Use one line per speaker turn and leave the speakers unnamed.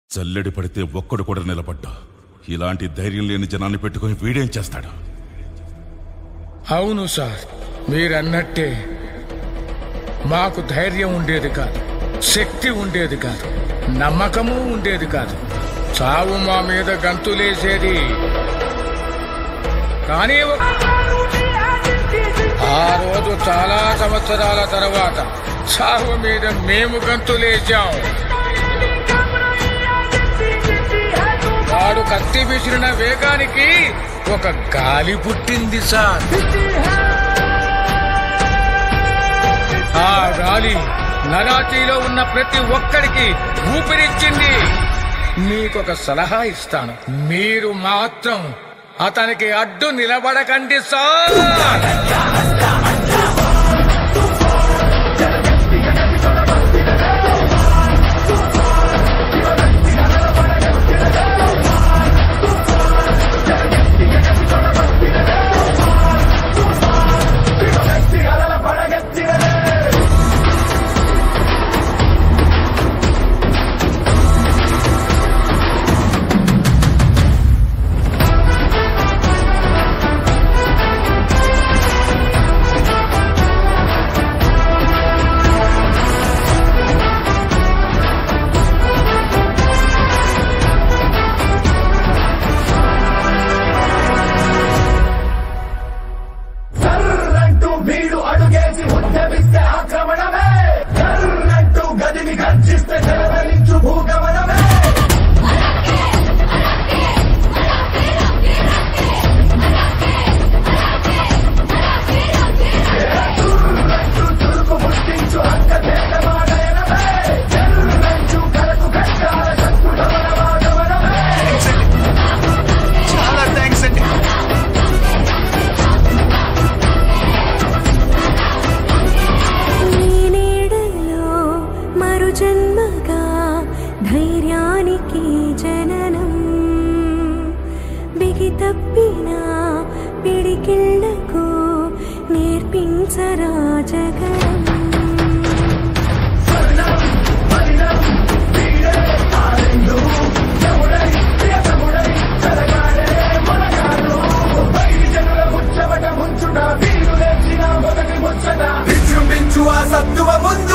చల్లడి పడితే ఒక్కడు కూడా నిలబడ్డా ఇలాంటి ధైర్యం లేని జనాన్ని పెట్టుకొని వీడేం చేస్తాడు
అవును సార్ మీరన్నట్టే మాకు ధైర్యం ఉండేది కాదు శక్తి ఉండేది కాదు నమ్మకము ఉండేది కాదు చావు మా మీద గంతులేసేది కానీ ఒక- ఆ రోజు చాలా సంవత్సరాల తర్వాత చావు మీద మేము గంతులేసాం వాడు కత్తి విసిరిన వేగానికి ఒక గాలి పుట్టింది సార్ ఆ గాలి నరాతీలో ఉన్న ప్రతి ఒక్కడికి ఊపిరిచ్చింది మీకొక సలహా ఇస్తాను మీరు మాత్రం అతనికి అడ్డు నిలబడకండి సార్
కర్రంటూ వీడు అడుగేసి ఉద్యమిస్తే ఆక్రమణమే కర్రంటూ గదిని గర్జిస్తే జలధరించు భూగమనమే తుర్రంటూ చురుకు ముష్టించు హక్క తేటమాడయనమే ఎర్రంటూ కరకు కష్టాల శత్రుడమన వాడవనమే
చాలా థ్యాంక్స్ అండి
నీ నీడలో మరు జన్మగా ధైర్యానికి జననం బిగి తప్పిన పిడికిళ్లకు నేర్పించరా జగనం
జనుల ముచ్చమట ముంచుట వీరు లేచిన మొదటి ముచ్చట విజృంభించు ఆ సత్తువ ముందు